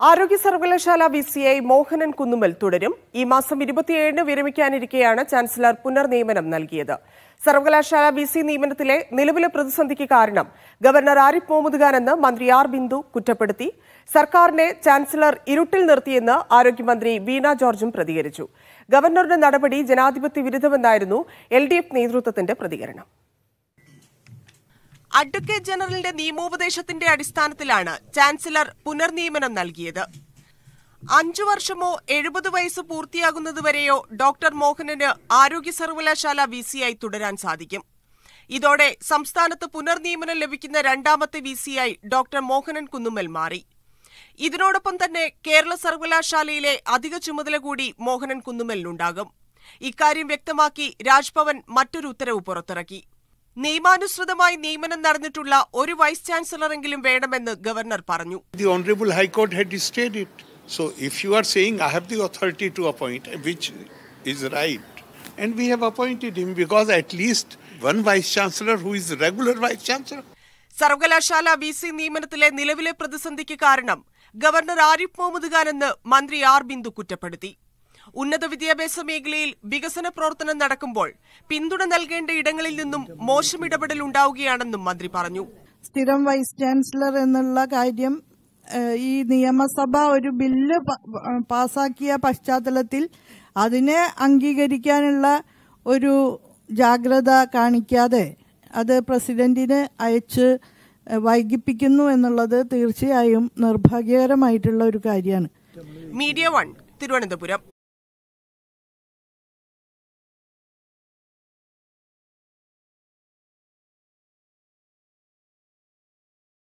ആരോഗ്യ സർവകലാശാല V C ഐ മോഹനൻ കുന്നുമൽ തുടരും ഈ മാസം ഇരുപത്തിയേഴിന് വിരമിക്കാനിരിക്കെയാണ് ചാൻസലർ പുനർനിയമനം നൽകിയത് സർവകലാശാല വി സി നിയമനത്തിലെ നിലവിലെ പ്രതിസന്ധിക്ക് കാരണം ഗവർണർ ആരിഫ് മുഹമ്മദ് ഖാനെന്ന് മന്ത്രി ആർ ബിന്ദു കുറ്റപ്പെടുത്തി സർക്കാരിനെ ചാൻസലർ ഇരുട്ടിൽ നിർത്തിയെന്ന് ആരോഗ്യമന്ത്രി വീണ ജോർജും പ്രതികരിച്ചു ഗവർണറുടെ നടപടി ജനാധിപത്യ വിരുദ്ധമെന്നായിരുന്നു എൽ ഡി എഫ് നേതൃത്വത്തിന്റെ പ്രതികരണം അഡ്വക്കേറ്റ് ജനറലിന്റെ നിയമോപദേശത്തിന്റെ അടിസ്ഥാനത്തിലാണ് ചാൻസലർ പുനർനിയമനം നൽകിയത് അഞ്ചു വർഷമോ എഴുപത് വയസ്സ് പൂർത്തിയാകുന്നതുവരെയോ ഡോക്ടർ മോഹനന് ആരോഗ്യ സർവകലാശാല വി സിയായി തുടരാൻ സാധിക്കും ഇതോടെ സംസ്ഥാനത്ത് പുനർനിയമനം ലഭിക്കുന്ന രണ്ടാമത്തെ വി സിയായി ഡോക്ടർ മോഹനൻ കുന്നുമ്മൽ മാറി ഇതിനോടൊപ്പം തന്നെ കേരള സർവകലാശാലയിലെ അധിക ചുമതല കൂടി മോഹനൻ കുന്നുമ്മലിനുണ്ടാകും ഇക്കാര്യം വ്യക്തമാക്കി രാജ്ഭവൻ മറ്റൊരു ഉത്തരവ് പുറത്തിറക്കി നിയമാനുസൃതമായി നിയമനം നടന്നിട്ടുള്ള ഒരു വൈസ് ചാൻസലറെങ്കിലും വേണമെന്ന് ഗവർണർ പറഞ്ഞു The Honorable High Court had stayed it. So if you are saying I have the authority to appoint, which is right, and we have appointed him because at least one vice chancellor who is regular vice chancellor. സർവകലാശാല V C നിയമനത്തിലെ നിലവിലെ പ്രതിസന്ധിക്ക് കാരണം governor Arif Muhammad ഖാനെന്ന് മന്ത്രി R Bindu കുറ്റപ്പെടുത്തി ഉന്നത വിദ്യാഭ്യാസ മേഖലയിൽ വികസന പ്രവർത്തനം നടക്കുമ്പോൾ പിന്തുണ നൽകേണ്ട ഇടങ്ങളിൽ നിന്നും മോശം ഇടപെടൽ ഉണ്ടാവുകയാണെന്നും മന്ത്രി പറഞ്ഞു സ്ഥിരം വൈസ് ചാൻസലർ എന്നുള്ള കാര്യം ഏഹ്, ഈ നിയമസഭ ഒരു ബില്ല് പ- പ- പാസാക്കിയ പശ്ചാത്തലത്തിൽ അതിനെ അംഗീകരിക്കാനുള്ള ഒരു ജാഗ്രത കാണിക്കാതെ അത് പ്രസിഡന്റിന് അയച്ച് ഏഹ്, വൈകിപ്പിക്കുന്നു എന്നുള്ളത് തീർച്ചയായും നിർഭാഗ്യകരമായിട്ടുള്ള ഒരു കാര്യമാണ് മീഡിയ വൺ തിരുവനന്തപുരം